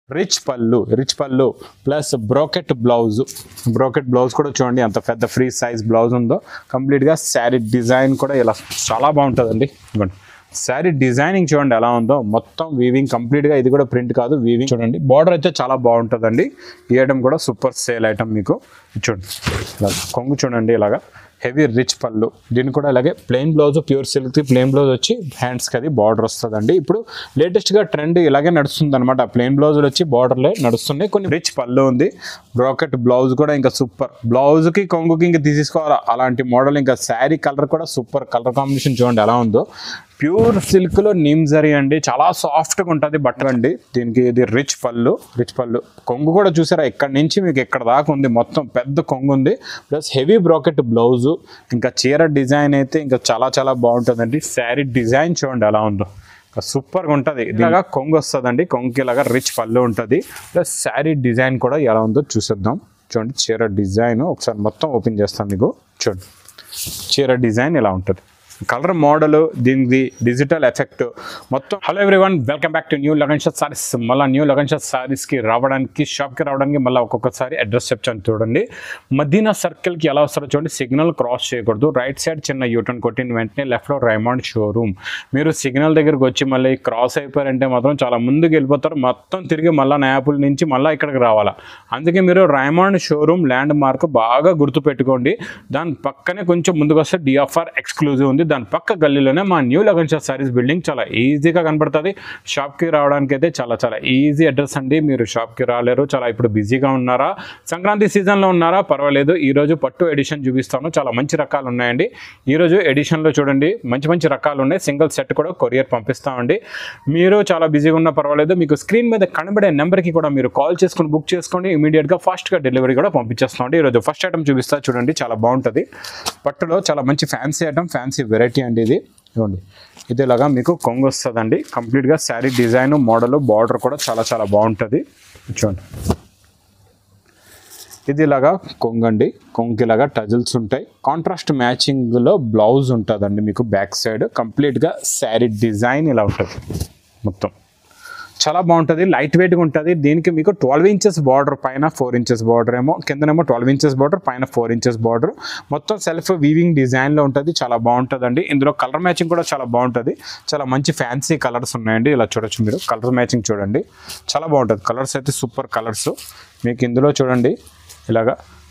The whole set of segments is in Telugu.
రిచ్ పళ్ళు రిచ్ పళ్ళు plus brocade blouse brocade blouse కూడా చూడండి అంత పెద్ద ఫ్రీ సైజ్ బ్లౌజ్ ఉందో కంప్లీట్గా శారీ డిజైన్ కూడా ఇలా చాలా బాగుంటుందండి ఇవ్వండి శారీ డిజైనింగ్ చూడండి ఎలా ఉందో మొత్తం వీవింగ్ కంప్లీట్గా ఇది కూడా ప్రింట్ కాదు వీవింగ్ చూడండి బార్డర్ అయితే చాలా బాగుంటుందండి ఈ ఐటమ్ కూడా సూపర్ సేల్ ఐటమ్ మీకు ఇది చూడండి ఇలా కొంగు చూడండి ఇలాగా హెవీ రిచ్ పళ్ళు దీన్ని కూడా అలాగే plain blouse pure silk plain blouse వచ్చి హ్యాండ్స్కి అది బార్డర్ వస్తుందండి ఇప్పుడు లేటెస్ట్గా ట్రెండ్ ఇలాగే నడుస్తుంది అనమాట ప్లెయిన్ బ్లౌజులు వచ్చి బార్డర్లే నడుస్తున్నాయి కొన్ని రిచ్ పళ్ళు ఉంది బ్రోకెట్ బ్లౌజ్ కూడా ఇంకా సూపర్ బ్లౌజ్కి కొంగుకి ఇంకా తీసుకోవాలా అలాంటి మోడల్ ఇంకా శారీ కలర్ కూడా సూపర్ కలర్ కాంబినేషన్ చూడండి ఎలా ఉందో ప్యూర్ సిల్క్లో నీమ్ జరీ అండి చాలా సాఫ్ట్గా ఉంటుంది బట్ట అండి దీనికి ఇది రిచ్ పళ్ళు రిచ్ పళ్ళు కొంగు కూడా చూసారా ఇక్కడ నుంచి మీకు ఎక్కడ దాకా ఉంది మొత్తం పెద్ద కొంగు ఉంది ప్లస్ హెవీ బ్రాకెట్ బ్లౌజు ఇంకా చీర డిజైన్ అయితే ఇంకా చాలా చాలా బాగుంటుందండి శారీ డిజైన్ చూడండి ఎలా ఉందో ఇంకా సూపర్గా ఉంటుంది ఇలాగా కొంగు వస్తుందండి కొంగుకి ఇలాగా రిచ్ పళ్ళు ఉంటుంది ప్లస్ శారీ డిజైన్ కూడా ఎలా ఉందో చూసేద్దాం చూడండి చీర డిజైన్ ఒకసారి మొత్తం ఓపెన్ చేస్తాం మీకు చూడండి చీర డిజైన్ ఇలా ఉంటుంది కలర్ మోడల్ దీనికి డిజిటల్ ఎఫెక్ట్ మొత్తం hello everyone welcome back to new Lagan shop saris మళ్ళీ న్యూ లగన్ షాట్ సారీస్కి రావడానికి షాప్కి రావడానికి మళ్ళీ ఒక్కొక్కసారి అడ్రస్ చెప్తాను చూడండి మదీనా సర్కిల్కి ఎలా వస్తారో చూడండి సిగ్నల్ క్రాస్ చేయకూడదు రైట్ సైడ్ చిన్న యూటర్న్ కొట్టిన వెంటనే లెఫ్ట్లో రైమాండ్ షోరూమ్ మీరు సిగ్నల్ దగ్గరకు వచ్చి మళ్ళీ క్రాస్ అయిపోయారంటే మాత్రం చాలా ముందుకు వెళ్ళిపోతారు మొత్తం తిరిగి మళ్ళీ నయాపుల్ నుంచి మళ్ళీ ఇక్కడికి రావాలా అందుకే మీరు రైమాండ్ షోరూమ్ ల్యాండ్ మార్క్ బాగా గుర్తుపెట్టుకోండి దాని పక్కనే కొంచెం ముందుకు వస్తే డిఎఫ్ఆర్ ఎక్స్క్లూజివ్ ఉంది దాని పక్క గల్లీలోనే మా new Lagan shop saris building చాలా ఈజీగా కనబడుతుంది షాప్కి రావడానికి అయితే చాలా చాలా ఈజీ అడ్రస్ అండి మీరు షాప్కి రాలేరు చాలా ఇప్పుడు బిజీగా ఉన్నారా సంక్రాంతి సీజన్లో ఉన్నారా పర్వాలేదు ఈరోజు పట్టు ఎడిషన్ చూపిస్తాను చాలా మంచి రకాలు ఉన్నాయండి ఈరోజు ఎడిషన్లో చూడండి మంచి మంచి రకాలు ఉన్నాయి సింగిల్ సెట్ కూడా కొరియర్ పంపిస్తామండి మీరు చాలా బిజీగా ఉన్నా పర్వాలేదు మీకు స్క్రీన్ మీద కనబడే నెంబర్కి కూడా మీరు కాల్ చేసుకుని బుక్ చేసుకోండి ఇమీడియట్గా ఫాస్ట్గా డెలివరీ కూడా పంపించేస్తామండి ఈరోజు ఫస్ట్ ఐటమ్ చూపిస్తా చూడండి చాలా బాగుంటుంది పట్టులో చాలా మంచి ఫ్యాన్సీ ఐటమ్ ఫ్యాన్సీ వెరైటీ అండి ఇది ఇవ్వండి ఇది ఇలాగా మీకు కొంగు వస్తుందండి కంప్లీట్గా శారీ డిజైన్ మోడల్ బార్డర్ కూడా చాలా చాలా బాగుంటుంది చూడండి ఇది ఇలాగా కొంగండి కొంగు ఇలాగా టజిల్స్ ఉంటాయి కాంట్రాస్ట్ మ్యాచింగ్లో బ్లౌజ్ ఉంటుందండి మీకు బ్యాక్ సైడ్ కంప్లీట్గా శారీ డిజైన్ ఇలా ఉంటుంది మొత్తం చాలా బాగుంటుంది లైట్ వెయిట్గా ఉంటుంది దీనికి మీకు ట్వెల్వ్ ఇంచెస్ బార్డర్ పైన ఫోర్ ఇంచెస్ బార్డర్ ఏమో కిందనేమో ట్వెల్వ్ ఇంచెస్ బార్డర్ పైన ఫోర్ ఇంచెస్ బార్డర్ మొత్తం సెల్ఫ్ వీవింగ్ డిజైన్లో ఉంటుంది చాలా బాగుంటుందండి ఇందులో కలర్ మ్యాచింగ్ కూడా చాలా బాగుంటుంది చాలా మంచి ఫ్యాన్సీ కలర్స్ ఉన్నాయండి ఇలా చూడొచ్చు మీరు కలర్ మ్యాచింగ్ చూడండి చాలా బాగుంటుంది కలర్స్ అయితే సూపర్ కలర్స్ మీకు ఇందులో చూడండి ఇలాగా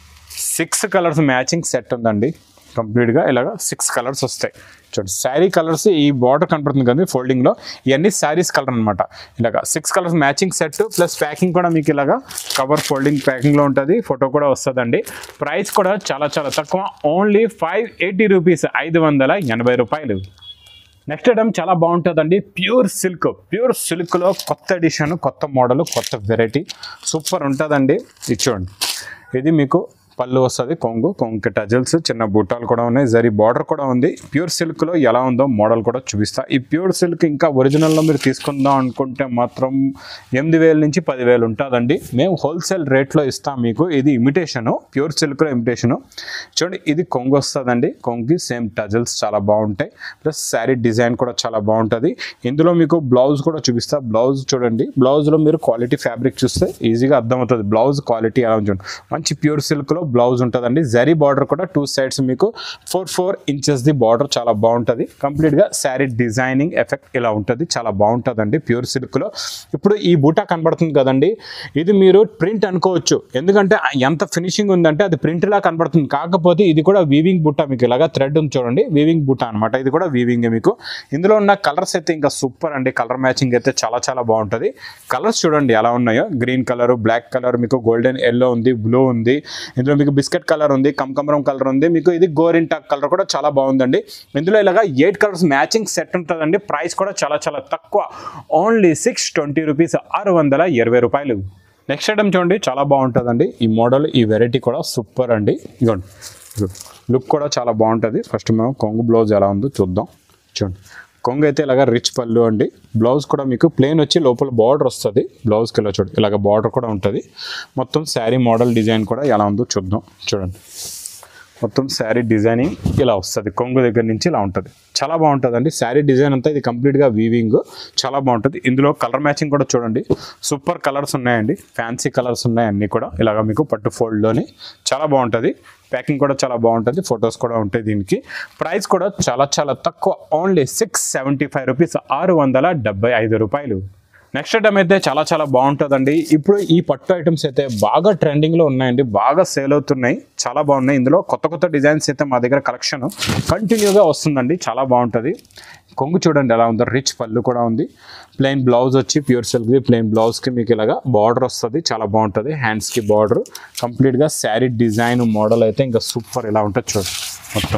సిక్స్ కలర్స్ మ్యాచింగ్ సెట్ ఉందండి కంప్లీట్గా ఇలాగ సిక్స్ కలర్స్ వస్తాయి చూడండి శారీ కలర్స్ ఈ బార్డర్ కనపడుతుంది కదా ఫోల్డింగ్లో ఇవన్నీ శారీస్ కలర్ అనమాట ఇలాగ six colours matching set plus packing కూడా మీకు ఇలాగా కవర్ ఫోల్డింగ్ ప్యాకింగ్లో ఉంటుంది ఫోటో కూడా వస్తుందండి ప్రైస్ కూడా చాలా చాలా తక్కువ ఓన్లీ ఫైవ్ ఎయిటీ రూపీస్ ఐదు వందల ఎనభై రూపాయలు నెక్స్ట్ ఐటమ్ చాలా బాగుంటుందండి ప్యూర్ సిల్క్ ప్యూర్ సిల్క్లో కొత్త ఎడిషన్ కొత్త మోడల్ కొత్త వెరైటీ సూపర్ ఉంటుందండి ఇది చూడండి ఇది మీకు పళ్ళు వస్తుంది కొంగు కొంగు టజల్స్ చిన్న బుట్టాలు కూడా ఉన్నాయి జరీ బార్డర్ కూడా ఉంది ప్యూర్ సిల్క్లో ఎలా ఉందో మోడల్ కూడా చూపిస్తా ఈ ప్యూర్ సిల్క్ ఇంకా ఒరిజినల్లో మీరు తీసుకుందాం అనుకుంటే మాత్రం ఎనిమిది వేల నుంచి పదివేలు ఉంటుందండి మేము హోల్సేల్ రేట్లో ఇస్తాం మీకు ఇది ఇమిటేషను ప్యూర్ సిల్క్లో ఇమిటేషను చూడండి ఇది కొంగు వస్తుందండి కొంగుకి సేమ్ టజల్స్ చాలా బాగుంటాయి ప్లస్ శారీ డిజైన్ కూడా చాలా బాగుంటుంది ఇందులో మీకు బ్లౌజ్ కూడా చూపిస్తా బ్లౌజ్ చూడండి బ్లౌజ్లో మీరు క్వాలిటీ ఫ్యాబ్రిక్ చూస్తే ఈజీగా అర్థమవుతుంది బ్లౌజ్ క్వాలిటీ ఎలా ఉంది చూడండి మంచి ప్యూర్ సిల్క్లో బ్లౌజ్ ఉంటుందండి జరీ బార్డర్ కూడా టూ సైడ్స్ మీకు four four inches the border చాలా బాగుంటుంది కంప్లీట్గా శారీ డిజైనింగ్ ఎఫెక్ట్ ఇలా ఉంటుంది చాలా బాగుంటుందండి ప్యూర్ సిల్క్లో ఇప్పుడు ఈ బూటా కనబడుతుంది కదండి ఇది మీరు ప్రింట్ అనుకోవచ్చు ఎందుకంటే ఎంత ఫినిషింగ్ ఉందంటే అది ప్రింట్ లా కనబడుతుంది కాకపోతే ఇది కూడా వీవింగ్ బుట్ట మీకు ఇలాగా థ్రెడ్ ఉంది చూడండి వీవింగ్ బుట్ట అనమాట ఇది కూడా వీవింగ్ మీకు ఇందులో ఉన్న కలర్స్ అయితే ఇంకా సూపర్ అండి కలర్ మ్యాచింగ్ అయితే చాలా చాలా బాగుంటుంది కలర్స్ చూడండి ఎలా ఉన్నాయో గ్రీన్ కలర్ బ్లాక్ కలర్ మీకు గోల్డెన్ ఎల్లో ఉంది బ్లూ ఉంది ఇందులో మీకు బిస్కెట్ కలర్ ఉంది కమకమరం కలర్ ఉంది మీకు ఇది గోరింటాక్ కలర్ కూడా చాలా బాగుందండి ఇందులో ఇలాగా ఎయిట్ కలర్స్ మ్యాచింగ్ సెట్ ఉంటుందండి ప్రైస్ కూడా చాలా చాలా తక్కువ ఓన్లీ సిక్స్ ట్వంటీ రూపీస్ ఆరు వందల ఇరవై రూపాయలు నెక్స్ట్ ఐటమ్ చూడండి చాలా బాగుంటుందండి ఈ మోడల్ ఈ వెరైటీ కూడా సూపర్ అండి ఇదిగోండి లుక్ కూడా చాలా బాగుంటుంది ఫస్ట్ మేము కొంగు బ్లౌజ్ ఎలా ఉందో చూద్దాం చూడండి కొంగు అయితే ఇలాగ రిచ్ పళ్ళు అండి బ్లౌజ్ కూడా మీకు ప్లెయిన్ వచ్చి లోపల బార్డర్ వస్తుంది బ్లౌజ్కి ఇలా చూడండి ఇలాగ బార్డర్ కూడా ఉంటుంది మొత్తం శారీ మోడల్ డిజైన్ కూడా ఎలా ఉందో చూద్దాం చూడండి మొత్తం శారీ డిజైనింగ్ ఇలా వస్తుంది కొంగు దగ్గర నుంచి ఇలా ఉంటుంది చాలా బాగుంటుంది అండి శారీ డిజైన్ అంతా ఇది కంప్లీట్గా వీవింగ్ చాలా బాగుంటుంది ఇందులో కలర్ మ్యాచింగ్ కూడా చూడండి సూపర్ కలర్స్ ఉన్నాయండి ఫ్యాన్సీ కలర్స్ ఉన్నాయి అన్నీ కూడా ఇలాగ మీకు పట్టు ఫోల్డ్లోని చాలా బాగుంటుంది ప్యాకింగ్ కూడా చాలా బాగుంటుంది ఫొటోస్ కూడా ఉంటాయి దీనికి ప్రైస్ కూడా చాలా చాలా తక్కువ only six seventy five rupees ఆరు వందల డెబ్బై ఐదు రూపాయలు నెక్స్ట్ ఐటమ్ అయితే చాలా చాలా బాగుంటుందండి ఇప్పుడు ఈ పట్టు ఐటమ్స్ అయితే బాగా ట్రెండింగ్లో ఉన్నాయండి బాగా సేల్ అవుతున్నాయి చాలా బాగున్నాయి ఇందులో కొత్త కొత్త డిజైన్స్ అయితే మా దగ్గర కలెక్షన్ కంటిన్యూగా వస్తుందండి చాలా బాగుంటుంది కొంగు చూడండి ఎలా ఉందో రిచ్ పళ్ళు కూడా ఉంది ప్లెయిన్ బ్లౌజ్ వచ్చి ప్యూర్ సిల్క్ది ప్లెయిన్ బ్లౌజ్కి మీకు ఇలాగా బార్డర్ వస్తుంది చాలా బాగుంటుంది హ్యాండ్స్కి బార్డర్ కంప్లీట్గా శారీ డిజైన్ మోడల్ అయితే ఇంకా సూపర్ ఇలా ఉంటుంది చూడండి మొత్తం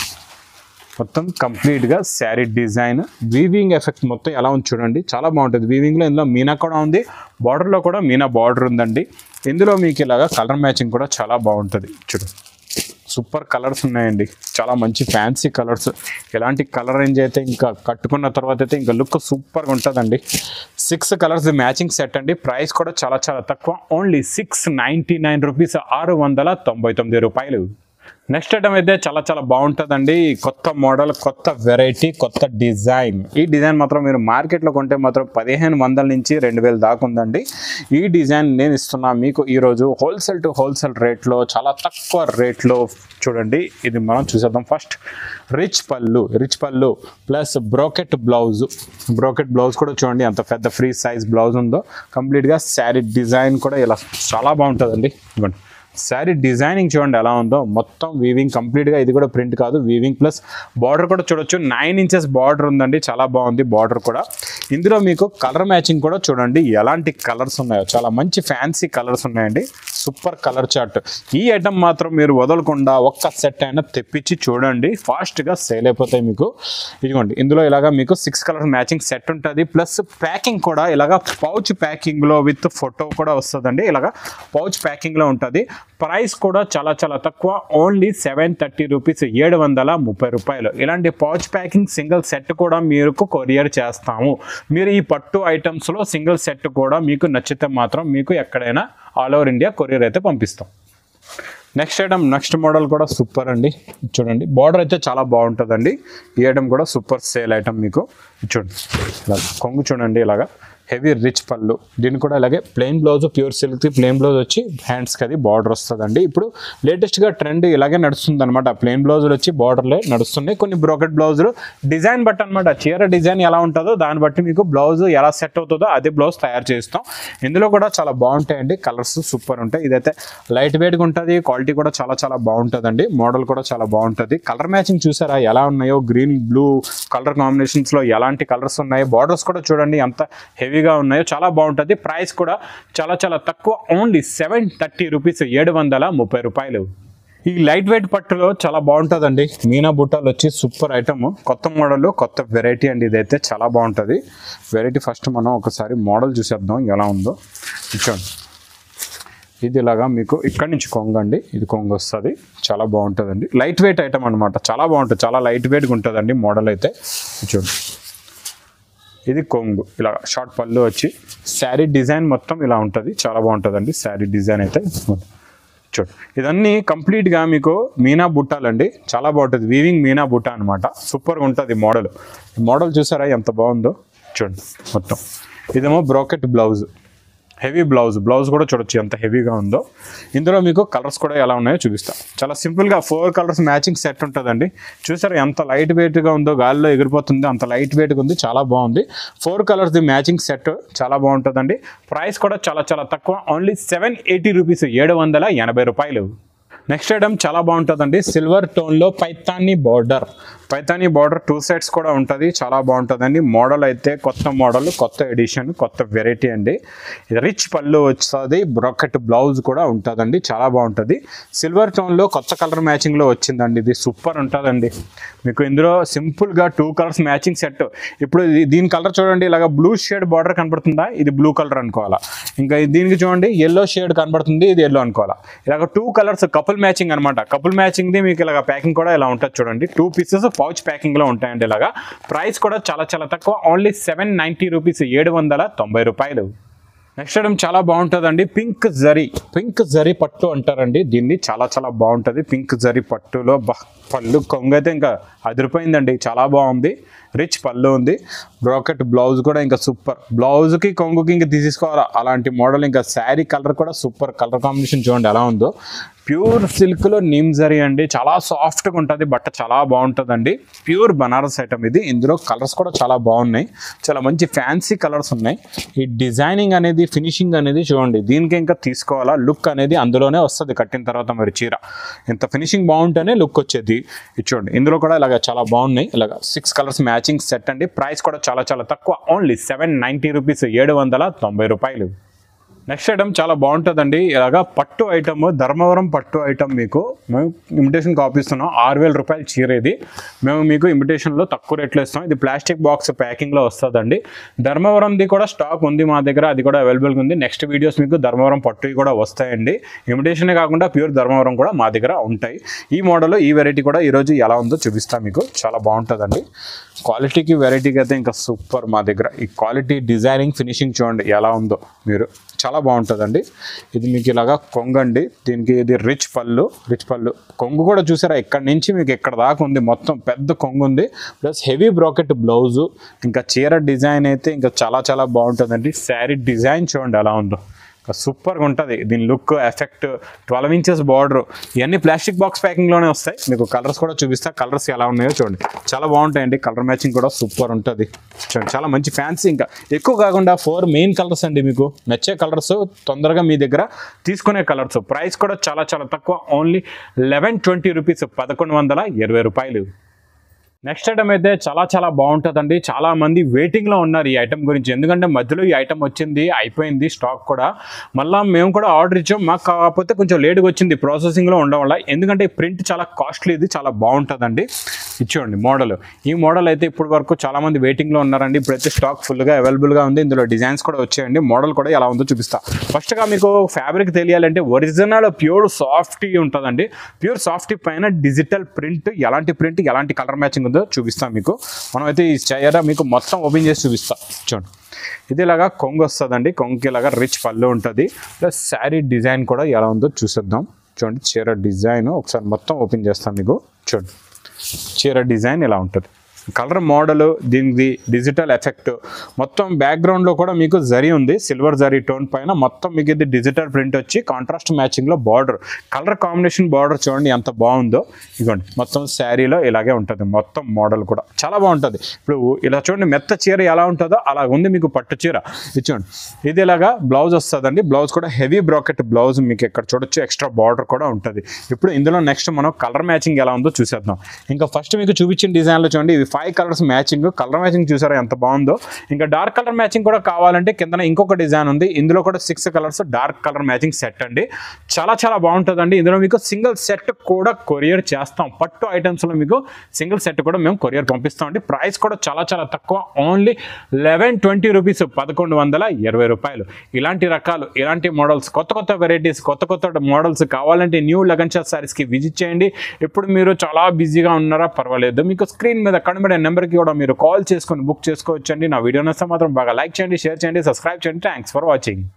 మొత్తం కంప్లీట్గా శారీ డిజైన్ వీవింగ్ ఎఫెక్ట్ మొత్తం ఎలా ఉంది చూడండి చాలా బాగుంటుంది వీవింగ్లో ఇందులో మీనా కూడా ఉంది బార్డర్లో కూడా మీనా బార్డర్ ఉందండి ఇందులో మీకు ఇలాగా కలర్ మ్యాచింగ్ కూడా చాలా బాగుంటుంది చూడు సూపర్ కలర్స్ ఉన్నాయండి చాలా మంచి ఫ్యాన్సీ కలర్స్ ఎలాంటి కలర్ రేంజ్ అయితే ఇంకా కట్టుకున్న తర్వాత అయితే ఇంకా లుక్ సూపర్గా ఉంటుందండి సిక్స్ కలర్స్ మ్యాచింగ్ సెట్ అండి ప్రైస్ కూడా చాలా చాలా తక్కువ only six ninety nine rupees ఆరు వందల తొంభై తొమ్మిది రూపాయలు నెక్స్ట్ ఐటమ్ అయితే చాలా చాలా బాగుంటుందండి కొత్త మోడల్ కొత్త వెరైటీ కొత్త డిజైన్ ఈ డిజైన్ మాత్రం మీరు మార్కెట్లో కొంటే మాత్రం పదిహేను వందల నుంచి రెండు వేలు దాకా ఉందండి ఈ డిజైన్ నేను ఇస్తున్నా మీకు ఈరోజు హోల్సేల్ టు హోల్సేల్ రేట్లో చాలా తక్కువ రేట్లో చూడండి ఇది మనం చూసేద్దాం ఫస్ట్ రిచ్ పళ్ళు రిచ్ పళ్ళు plus brocade blouse brocade blouse కూడా చూడండి అంత పెద్ద ఫ్రీ సైజ్ బ్లౌజ్ ఉందో కంప్లీట్గా శారీ డిజైన్ కూడా ఇలా చాలా బాగుంటుందండి ఇవ్వండి శారీ డిజైనింగ్ చూడండి ఎలా ఉందో మొత్తం వీవింగ్ కంప్లీట్గా ఇది కూడా ప్రింట్ కాదు వీవింగ్ ప్లస్ బార్డర్ కూడా చూడొచ్చు నైన్ ఇంచెస్ బార్డర్ ఉందండి చాలా బాగుంది బార్డర్ కూడా ఇందులో మీకు కలర్ మ్యాచింగ్ కూడా చూడండి ఎలాంటి కలర్స్ ఉన్నాయో చాలా మంచి ఫ్యాన్సీ కలర్స్ ఉన్నాయండి సూపర్ కలర్ చార్ట్ ఈ ఐటమ్ మాత్రం మీరు వదలకుండా ఒక్క సెట్ అయినా తెప్పించి చూడండి ఫాస్ట్గా సేల్ అయిపోతాయి మీకు ఇదిగోండి ఇందులో ఇలాగా మీకు సిక్స్ కలర్ మ్యాచింగ్ సెట్ ఉంటుంది ప్లస్ ప్యాకింగ్ కూడా ఇలాగా పౌచ్ ప్యాకింగ్లో విత్ ఫోటో కూడా వస్తుందండి ఇలాగా పౌచ్ ప్యాకింగ్లో ఉంటుంది ప్రైస్ కూడా చాలా చాలా తక్కువ ఓన్లీ సెవెన్ థర్టీ రూపీస్ ఏడు వందల ముప్పై రూపాయలు ఇలాంటి పౌచ్ ప్యాకింగ్ సింగిల్ సెట్ కూడా మీకు కొరియర్ చేస్తాము మీరు ఈ పట్టు ఐటమ్స్లో సింగిల్ సెట్ కూడా మీకు నచ్చితే మాత్రం మీకు ఎక్కడైనా ఆల్ ఓవర్ ఇండియా కొరియర్ అయితే పంపిస్తాం నెక్స్ట్ ఐటమ్ నెక్స్ట్ మోడల్ కూడా సూపర్ అండి చూడండి బార్డర్ అయితే చాలా బాగుంటుందండి ఈ ఐటమ్ కూడా సూపర్ సేల్ ఐటమ్ మీకు చూడండి ఇలా కొంగు చూడండి ఇలాగా హెవీ రిచ్ పళ్ళు దీన్ని కూడా ఇలాగే plain blouse pure silk plain blouse వచ్చి హ్యాండ్స్కి అది బార్డర్ వస్తుందండి ఇప్పుడు లేటెస్ట్గా ట్రెండ్ ఇలాగే నడుస్తుంది అనమాట ప్లెయిన్ బ్లౌజులు వచ్చి బార్డర్లే నడుస్తున్నాయి కొన్ని బ్రోకెట్ బ్లౌజులు డిజైన్ బట్టి అనమాట చీర డిజైన్ ఎలా ఉంటుందో దాన్ని బట్టి మీకు బ్లౌజ్ ఎలా సెట్ అవుతుందో అదే బ్లౌజ్ తయారు చేస్తాం ఇందులో కూడా చాలా బాగుంటాయండి కలర్స్ సూపర్ ఉంటాయి ఇదైతే లైట్ వెయిట్గా ఉంటుంది క్వాలిటీ కూడా చాలా చాలా బాగుంటుందండి మోడల్ కూడా చాలా బాగుంటుంది కలర్ మ్యాచింగ్ చూసారా ఎలా ఉన్నాయో గ్రీన్ బ్లూ కలర్ కాంబినేషన్స్లో ఎలాంటి కలర్స్ ఉన్నాయో బార్డర్స్ కూడా చూడండి ఎంత హెవీగా ఉన్నాయో చాలా బాగుంటుంది ప్రైస్ కూడా చాలా చాలా తక్కువ ఓన్లీ సెవెన్ థర్టీ రూపీస్ ఏడు వందల ముప్పై రూపాయలు ఈ లైట్ వెయిట్ పట్టులో చాలా బాగుంటుందండి మీనా బుట్టాలు వచ్చి సూపర్ ఐటమ్ కొత్త మోడల్ కొత్త వెరైటీ అండి ఇదైతే చాలా బాగుంటుంది వెరైటీ ఫస్ట్ మనం ఒకసారి మోడల్ చూసేద్దాం ఎలా ఉందో చూడండి ఇది ఇలాగా మీకు ఇక్కడి నుంచి కొంగండి ఇది కొంగు వస్తుంది చాలా బాగుంటుందండి లైట్ వెయిట్ ఐటమ్ అనమాట చాలా బాగుంటుంది చాలా లైట్ వెయిట్గా ఉంటుందండి మోడల్ అయితే చూడండి ఇది కొంగు ఇలా షార్ట్ పళ్ళు వచ్చి శారీ డిజైన్ మొత్తం ఇలా ఉంటుంది చాలా బాగుంటుందండి శారీ డిజైన్ అయితే చూడు ఇదన్నీ కంప్లీట్గా మీకు మీనా బుట్టాలండి చాలా బాగుంటుంది వీవింగ్ మీనా బుట్ట అనమాట సూపర్గా ఉంటుంది మోడల్ మోడల్ చూసారా ఎంత బాగుందో చూడండి మొత్తం ఇదేమో brocade blouse heavy blouse blouse కూడా చూడొచ్చు ఎంత హెవీగా ఉందో ఇందులో మీకు కలర్స్ కూడా ఎలా ఉన్నాయో చూపిస్తా చాలా సింపుల్గా ఫోర్ కలర్స్ మ్యాచింగ్ సెట్ ఉంటుందండి చూసారు ఎంత లైట్ వెయిట్గా ఉందో గాలిలో ఎగిరిపోతుంది అంత లైట్ వెయిట్గా ఉంది చాలా బాగుంది ఫోర్ కలర్స్ది మ్యాచింగ్ సెట్ చాలా బాగుంటుందండి ప్రైస్ కూడా చాలా చాలా తక్కువ ఓన్లీ సెవెన్ ఎయిటీ రూపీస్ ఏడు వందల ఎనభై రూపాయలు నెక్స్ట్ ఐటమ్ చాలా బాగుంటుందండి సిల్వర్ టోన్లో Paithani border Paithani border two sides కూడా ఉంటుంది చాలా బాగుంటుందండి మోడల్ అయితే కొత్త మోడల్ కొత్త ఎడిషన్ కొత్త వెరైటీ అండి ఇది రిచ్ పళ్ళు వస్తుంది బ్రొకెట్ బ్లౌజ్ కూడా ఉంటుందండి చాలా బాగుంటుంది సిల్వర్ టోన్లో కొత్త కలర్ మ్యాచింగ్లో వచ్చిందండి ఇది సూపర్ ఉంటుందండి మీకు ఇందులో సింపుల్గా టూ కలర్స్ మ్యాచింగ్ సెట్ ఇప్పుడు ఇది- దీని కలర్ చూడండి ఇలాగ బ్లూ షేడ్ బార్డర్ కనబడుతుందా ఇది బ్లూ కలర్ అనుకోవాలా ఇంకా దీనికి చూడండి ఎల్లో షేడ్ కనబడుతుంది ఇది ఎల్లో అనుకోవాలా ఇలాగ టూ కలర్స్ కపుల్ మ్యాచింగ్ అనమాట కపుల్ మ్యాచింగ్ది మీకు ఇలాగ ప్యాకింగ్ కూడా ఇలా ఉంటుంది చూడండి టూ పీసెస్ పౌచ్ ప్యాకింగ్లో ఉంటాయండి ఇలాగా ప్రైస్ కూడా చాలా చాలా తక్కువ ఓన్లీ సెవెన్ నైంటీ రూపీస్ ఏడు వందల తొంభై రూపాయలు నెక్స్ట్ ఐటమ్ చాలా బాగుంటుందండి పింక్ జరీ పింక్ జరీ పట్టు అంటారండి దీన్ని చాలా చాలా బాగుంటుంది పింక్ జరీ పట్టులో బా పళ్ళు కొంగు అయితే ఇంకా అదిరిపోయిందండి చాలా బాగుంది రిచ్ పళ్ళు ఉంది బ్రాకెట్ బ్లౌజ్ కూడా ఇంకా సూపర్ బ్లౌజ్కి కొంగుకి ఇంకా తీసుకోవాలా అలాంటి మోడల్ ఇంకా శారీ కలర్ కూడా సూపర్ కలర్ కాంబినేషన్ చూడండి ఎలా ఉందో ప్యూర్ సిల్క్లో నీమ్ జరీ అండి చాలా సాఫ్ట్గా ఉంటుంది బట్ట చాలా బాగుంటుందండి ప్యూర్ బనారస్ ఐటమ్ ఇది ఇందులో కలర్స్ కూడా చాలా బాగున్నాయి చాలా మంచి ఫ్యాన్సీ కలర్స్ ఉన్నాయి ఈ డిజైనింగ్ అనేది ఫినిషింగ్ అనేది చూడండి దీనికి ఇంకా తీసుకోవాలా లుక్ అనేది అందులోనే వస్తుంది కట్టిన తర్వాత మరి చీర ఇంత ఫినిషింగ్ బాగుంటేనే లుక్ వచ్చేది ఇది చూడండి ఇందులో కూడా ఇలాగ చాలా బాగున్నాయి ఇలాగ సిక్స్ కలర్స్ మ్యాచింగ్ సెట్ అండి ప్రైస్ కూడా చాలా చాలా తక్కువ ఓన్లీ సెవెన్ నైంటీ రూపీస్ ఏడు వందల తొంభై రూపాయలు నెక్స్ట్ ఐటమ్ చాలా బాగుంటుందండి ఇలాగా పట్టు ఐటమ్ ధర్మవరం పట్టు ఐటమ్ మీకు మేము ఇమిటేషన్ కాపీ ఇస్తున్నాం ఆరు వేల రూపాయల చీర ఇది మేము మీకు ఇమిటేషన్లో తక్కువ రేట్లో ఇస్తాం ఇది ప్లాస్టిక్ బాక్స్ ప్యాకింగ్లో వస్తుందండి ధర్మవరంది కూడా స్టాక్ ఉంది మా దగ్గర అది కూడా అవైలబుల్గా ఉంది నెక్స్ట్ వీడియోస్ మీకు ధర్మవరం పట్టు కూడా వస్తాయండి ఇమిటేషనే కాకుండా ప్యూర్ ధర్మవరం కూడా మా దగ్గర ఉంటాయి ఈ మోడల్ ఈ వెరైటీ కూడా ఈరోజు ఎలా ఉందో చూపిస్తాం మీకు చాలా బాగుంటుందండి క్వాలిటీకి వెరైటీకి అయితే ఇంకా సూపర్ మా దగ్గర ఈ క్వాలిటీ డిజైనింగ్ ఫినిషింగ్ చూడండి ఎలా ఉందో మీరు చాలా బాగుంటుందండి ఇది మీకు ఇలాగా కొంగండి దీనికి ఇది రిచ్ పళ్ళు రిచ్ పళ్ళు కొంగు కూడా చూసారా ఇక్కడ నుంచి మీకు ఎక్కడ దాకా ఉంది మొత్తం పెద్ద కొంగు ఉంది ప్లస్ హెవీ బ్రాకెట్ బ్లౌజు ఇంకా చీర డిజైన్ అయితే ఇంకా చాలా చాలా బాగుంటుందండి శారీ డిజైన్ చూడండి ఎలా ఉందో సూపర్గా ఉంటుంది దీని look effect twelve inches border ఇవన్నీ ప్లాస్టిక్ బాక్స్ ప్యాకింగ్లోనే వస్తాయి మీకు కలర్స్ కూడా చూపిస్తా కలర్స్ ఎలా ఉన్నాయో చూడండి చాలా బాగుంటాయండి కలర్ మ్యాచింగ్ కూడా సూపర్ ఉంటుంది చూడండి చాలా మంచి ఫ్యాన్సీ ఇంకా ఎక్కువ కాకుండా ఫోర్ మెయిన్ కలర్స్ అండి మీకు నచ్చే కలర్స్ తొందరగా మీ దగ్గర తీసుకునే కలర్స్ ప్రైస్ కూడా చాలా చాలా తక్కువ ఓన్లీ లెవెన్ ట్వంటీ రూపీస్ పదకొండు వందల ఇరవై రూపాయలు నెక్స్ట్ ఐటమ్ అయితే చాలా చాలా బాగుంటుందండి చాలా మంది వెయిటింగ్లో ఉన్నారు ఈ ఐటమ్ గురించి ఎందుకంటే మధ్యలో ఈ ఐటమ్ వచ్చింది అయిపోయింది స్టాక్ కూడా మళ్ళీ మేము కూడా ఆర్డర్ ఇచ్చాం మాకు కాకపోతే కొంచెం లేట్గా వచ్చింది ప్రాసెసింగ్లో ఉండడం వల్ల ఎందుకంటే ఈ ప్రింట్ చాలా కాస్ట్లీ ఇది చాలా బాగుంటుందండి ఇచ్చేయండి మోడల్ ఈ మోడల్ అయితే ఇప్పుడు వరకు చాలా మంది వెయిటింగ్లో ఉన్నారండి ఇప్పుడైతే స్టాక్ ఫుల్గా అవైలబుల్గా ఉంది ఇందులో డిజైన్స్ కూడా వచ్చాయండి మోడల్ కూడా ఎలా ఉందో చూపిస్తా ఫస్ట్గా మీకు ఫ్యాబ్రిక్ తెలియాలంటే ఒరిజినల్ ప్యూర్ సాఫ్టీ ఉంటుందండి ప్యూర్ సాఫ్టీ పైన డిజిటల్ ప్రింట్ ఎలాంటి ప్రింట్ ఎలాంటి కలర్ మ్యాచింగ్ ఉందో చూపిస్తాం మీకు మనం అయితే ఈ చీర మీకు మొత్తం ఓపెన్ చేసి చూపిస్తాం చూడండి ఇది ఇలాగా కొంగు వస్తుందండి కొంగుకి ఇలాగా రిచ్ పళ్ళు ఉంటుంది ప్లస్ శారీ డిజైన్ కూడా ఎలా ఉందో చూసేద్దాం చూడండి చీర డిజైన్ ఒకసారి మొత్తం ఓపెన్ చేస్తాం మీకు చూడండి చీర డిజైన్ ఇలా ఉంటుంది కలర్ మోడల్ దీనిది డిజిటల్ ఎఫెక్ట్ మొత్తం బ్యాక్గ్రౌండ్లో కూడా మీకు జరీ ఉంది సిల్వర్ జరీ టోన్ పైన మొత్తం మీకు ఇది డిజిటల్ ప్రింట్ వచ్చి కాంట్రాస్ట్ మ్యాచింగ్లో బార్డర్ కలర్ కాంబినేషన్ బార్డర్ చూడండి ఎంత బాగుందో ఇదిగోండి మొత్తం శారీలో ఇలాగే ఉంటుంది మొత్తం మోడల్ కూడా చాలా బాగుంటుంది ఇప్పుడు ఇలా చూడండి మెత్త చీర ఎలా ఉంటుందో అలా ఉంది మీకు పట్టు చీర ఇది చూడండి ఇది ఇలాగా బ్లౌజ్ వస్తుందండి బ్లౌజ్ కూడా హెవీ బ్రాకెట్ బ్లౌజ్ మీకు ఇక్కడ చూడొచ్చు ఎక్స్ట్రా బార్డర్ కూడా ఉంటుంది ఇప్పుడు ఇందులో నెక్స్ట్ మనం కలర్ మ్యాచింగ్ ఎలా ఉందో చూసేద్దాం ఇంకా ఫస్ట్ మీకు చూపించిన డిజైన్లో చూడండి ఇవి five colours matching colour matching చూసారా ఎంత బాగుందో ఇంకా డార్క్ కలర్ మ్యాచింగ్ కూడా కావాలంటే కింద ఇంకొక డిజైన్ ఉంది ఇందులో కూడా six colours dark colour matching set అండి చాలా చాలా బాగుంటుందండి ఇందులో మీకు సింగిల్ సెట్ కూడా కొరియర్ చేస్తాం పట్టు ఐటమ్స్లో మీకు సింగిల్ సెట్ కూడా మేము కొరియర్ పంపిస్తాం అండి ప్రైస్ కూడా చాలా చాలా తక్కువ ఓన్లీ లెవెన్ ట్వంటీ రూపీస్ పదకొండు వందల ఇరవై రూపాయలు ఇలాంటి రకాలు ఇలాంటి మోడల్స్ కొత్త కొత్త వెరైటీస్ కొత్త కొత్త మోడల్స్ కావాలంటే న్యూ లగన్షా సారీస్కి విజిట్ చేయండి ఇప్పుడు మీరు చాలా బిజీగా ఉన్నారా పర్వాలేదు మీకు స్క్రీన్ మీద కనబడే నెంబర్కి కూడా మీరు కాల్ చేసుకొని బుక్ చేసుకోవచ్చండి నా వీడియో నస్తే మాత్రం బాగా లైక్ చేయండి షేర్ చేయండి సబ్స్క్రైబ్ చేయండి థ్యాంక్స్ ఫర్ వాచింగ్